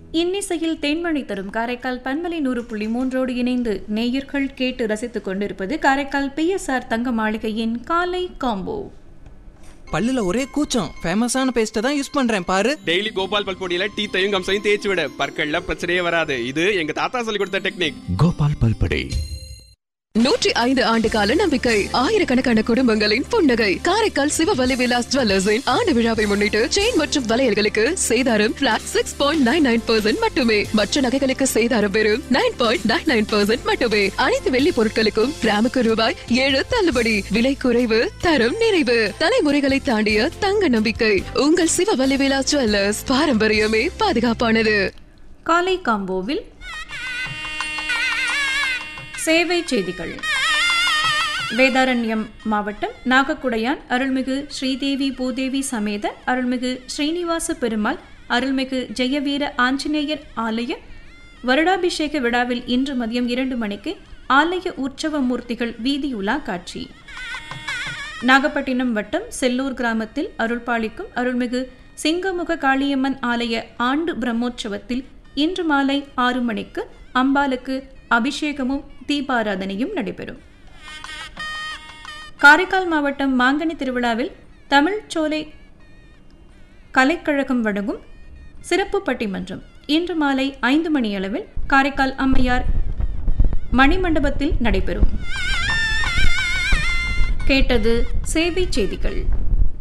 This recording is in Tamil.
இன்னிசையில் தேன்மழை தரும் காரைக்கால் பன்மலை நூறு புள்ளி மூன்றோடு இணைந்து நேயர்கள் கேட்டு ரசித்துக் கொண்டிருப்பது காரைக்கால் பிஎஸ்ஆர் தங்க மாளிகையின் காலை காம்போ பல்லுல ஒரே கூச்சம் ஃபேமஸான பேஸ்ட்டை தான் யூஸ் பண்றேன் பாரு டெய்லி கோபால் பல்பொடியில டீத்தையும் கம்சையும் தேய்ச்சி விட பற்கள்ல பிரச்சனையே வராது இது எங்க தாத்தா சொல்லி கொடுத்த டெக்னிக் கோபால் பல்படை நூற்றி ஐந்து ஆண்டு கால நம்பிக்கை ஆயிரக்கணக்கான குடும்பங்களின் புன்னகை காரைக்கால் சிவவலி விலாஸ் ஜுவல்லர்ஸின் ஆண்டு விழாவை முன்னிட்டு செயின் மற்றும் வளையல்களுக்கு சேதாரம் flat six point nine nine percent மட்டுமே மற்ற நகைகளுக்கு சேதாரம் வெறும் nine point nine nine percent மட்டுமே அனைத்து வெள்ளி பொருட்களுக்கும் கிராமுக்கு ரூபாய் ஏழு தள்ளுபடி விலை குறைவு தரம் நிறைவு தலைமுறைகளை தாண்டிய தங்க நம்பிக்கை உங்கள் சிவவலி விலாஸ் ஜுவல்லர்ஸ் பாரம்பரியமே பாதுகாப்பானது காலை காம்போவில் சேவை செய்திகள் வேதாரண்யம் மாவட்டம் நாகக்குடையான் அருள்மிகு ஸ்ரீதேவி பூதேவி சமேத அருள்மிகு ஸ்ரீனிவாச பெருமாள் அருள்மிகு ஜெயவீர ஆஞ்சநேயர் ஆலய வருடாபிஷேக விழாவில் இன்று மதியம் இரண்டு மணிக்கு ஆலய உற்சவ மூர்த்திகள் வீதியுலா காட்சி நாகப்பட்டினம் வட்டம் செல்லூர் கிராமத்தில் அருள்பாலிக்கும் அருள்மிகு சிங்கமுக காளியம்மன் ஆலய ஆண்டு பிரம்மோற்சவத்தில் இன்று மாலை ஆறு மணிக்கு அம்பாளுக்கு அபிஷேகமும் தீபாராதனையும் நடைபெறும் காரைக்கால் மாவட்டம் மாங்கனி திருவிழாவில் தமிழ் சோலை கலைக்கழகம் வழங்கும் சிறப்பு பட்டிமன்றம் இன்று மாலை ஐந்து மணியளவில் காரைக்கால் அம்மையார் மணிமண்டபத்தில் நடைபெறும் கேட்டது சேவை செய்திகள்